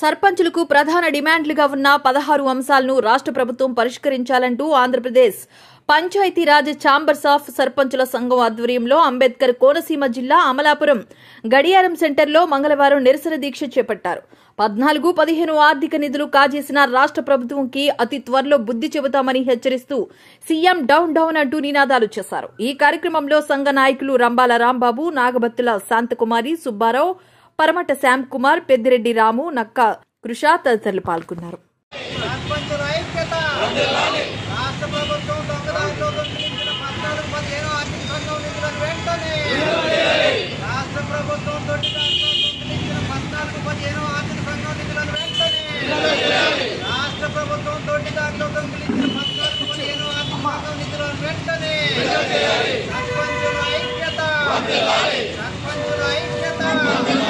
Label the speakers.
Speaker 1: సర్పంచులకు ప్రధాన డిమాండ్లుగా ఉన్న పదహారు అంశాలను రాష్ట్ర ప్రభుత్వం పరిష్కరించాలంటూ ఆంధ్రప్రదేశ్ పంచాయతీరాజ్ ఛాంబర్స్ ఆఫ్ సర్పంచుల సంఘం ఆధ్వర్యంలో అంబేద్కర్ కోనసీమ జిల్లా అమలాపురం గడియారం సెంటర్లో మంగళవారం నిరసన దీక్ష చేపట్టారు పద్నాలుగు పదిహేను ఆర్థిక నిధులు కాజేసిన రాష్ట్ర ప్రభుత్వంకి అతి త్వరలో బుద్ధి చెబుతామని హెచ్చరిస్తూ సీఎం డౌన్ డౌన్ అంటూ నినాదాలు చేశారు ఈ కార్యక్రమంలో సంఘ నాయకులు రంబాల రాంబాబు నాగబత్తుల శాంతకుమారి సుబ్బారావు పరమట శ్యామ్ కుమార్ పెద్దిరెడ్డి రాము నక్క కృష తదితరులు పాల్గొన్నారు
Speaker 2: సర్పంచుల ఐక్యత రాష్ట్ర ప్రభుత్వం దొంగదారిలో దొంగిలించిన పద్నాలుగు పదిహేను ఆర్థిక సంఘం నిధులను వెంటనే రాష్ట్ర ప్రభుత్వం దొడ్డిదారిలో దొంగిలించిన పద్నాలుగు పదిహేను ఆర్థిక సంఘం నిధులను వెంటనే రాష్ట్ర ప్రభుత్వం దొడ్డిదారిలో దొంగిలించిన పద్నాలుగు పదిహేను ఆర్థిక సంఘం నిధులను వెంటనే సర్పంచుల ఐక్యత సర్పంచుల ఐక్యత